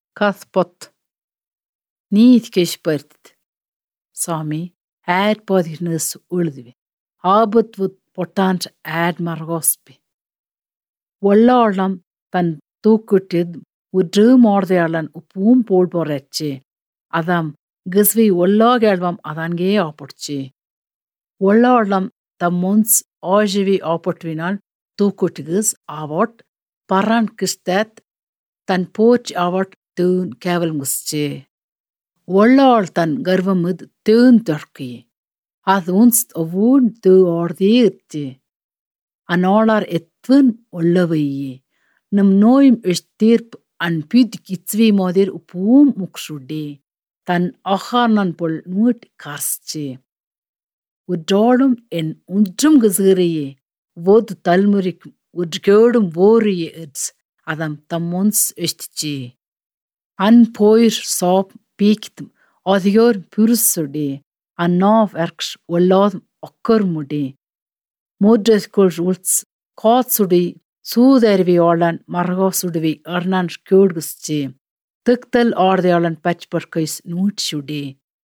Cathpot. ನೀತ್ಕೆಶ್ ಬರ್ತಿತ್ ಸ್ವಾಮಿ ಆಡ್ ಪೋದಿರ್ನಸ್ ಉಳಿದ್ವಿ ಆಬತ್ ವುತ್ பொட்டான்ட் ஆட் மரகோஸ்பி ஒல்லாளம் தன் தூக்குட்டித் உற்று மோர்தையாளன் உப்பும் போல் போறச்சு அதாம் கிஸ்வி ஒல்லாகேழ்வம் அதான்கே ஆப்பொட்சி ஒல்லாளம் தம் முன்ஸ் ஆஜிவி ஆப்பொட்வினால் தூக்குட்டிகிஸ் ஆவாட் பரான் கிஸ்தத் தன் போச் ஆவாட் தூன் கேவல் முஸ்சே ஒல்லாள் தன் கர்வமுத் தூன் தொர்க்கி அது உன்ஸ் ஒவ்வூன் தூ ஆர்தே இர்த்தி அநாளார் எத்வன் ஒல்லவையே நம் நோயும் எஷ்தீர்ப் அன் பித் கித்வி மோதிர் உப்பூம் முக்ஷுடே தன் அகார்னன் பொல் நூட் கார்ஸ்சே உற்றோடும் என் உன்றும் கிசுகிறையே வோது தல்முறிக்கும் உற்கேடும் ஓரியே இட்ஸ் அதம் தம்முன்ஸ் எஷ்டிச்சே அன் போயிர் சாப் பீக்கித்தும் அதியோர் புருசுடே அன் நாவ் எர்க்ஷ் ஒல்லாதும் ஒக்கர்முடே மோட்ரஸ்குள் உள்ஸ் காத்சுடி சூதறிவியாளன் மரகாசுடுவி அர்னான் கேடுகுஸ்சே திக்தல் ஆர்தையாளன் பச்பர்கைஸ் நூட்சுடே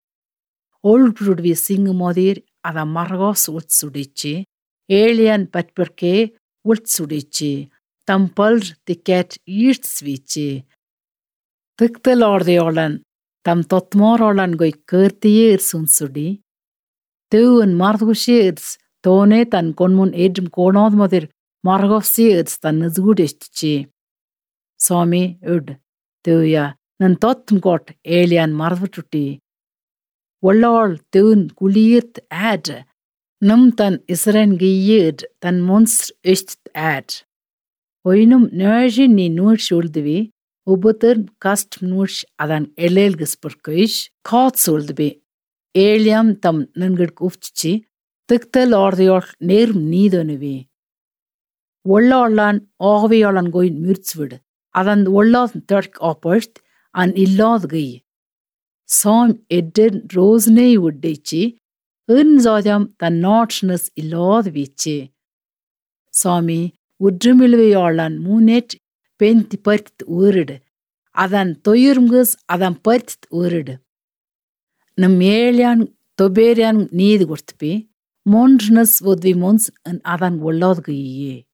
ஓல்புடுவி சிங்கு மோதீர் அத மரகாஸ் உட்சுடிச்சே ஏலியன் பச்பர்க்கே உட்சுடிச்சே தம் பல்ர் திக்கேட் ஈட்ஸ்விச்சே திக்தல் ஆர்தையாளன் தம் தொத்மோராளன் கொய் கேர்த்தியே இர்சுன் சுடி தேவன் மார்துகுஷே இர்ஸ் தோனே தன் கொன்முன் ஏற்றும் கோணாத் மதிர் மார்கோஃப்சி இர்ஸ் தன் நிசுகுடெஷ்டிச்சே சுவாமி உட் தேவயா நன் தொத்தும் கோட் ஏலியான் மறந்துட்டுட்டி ஒள்ளாள் தேவன் குளியத் ஆட் நம் தன் இஸ்ரன் கியேட் தன் முன்ஸ் எஷ்ட் ஆட் ஒயினும் நேழி நீ நூட் சொல்துவி Obuter kast nush adan elel gespurkuish kaat soldbe. Eliam tam nangad uftchi tiktal ordiol nerm நீதனுவே ஒள்ளாளான் ஆகவையாளன் கோயின் மிர்ச்சுவிடு அதன் ஒள்ளாத் தர்க் ஆப்பர்த் அன் இல்லாத கை சாம் எட்டன் ரோஸ்னே உட்டைச்சி இன் சாதம் தன் நாட்ஸ்னஸ் இல்லாத வீச்சு சாமி உற்றுமிழுவையாளன் மூனேட் பெந்தி பறித்து ஊரிடு அதன் தொயிர்முகஸ் அதன் பறித்து ஊரிடு நம் ஏழியான் தொபேரியான் நீதி கொடுத்துப்பி மோன்றுனஸ் ஒத்வி மோன்ஸ் அதன் ஒல்லாது கையே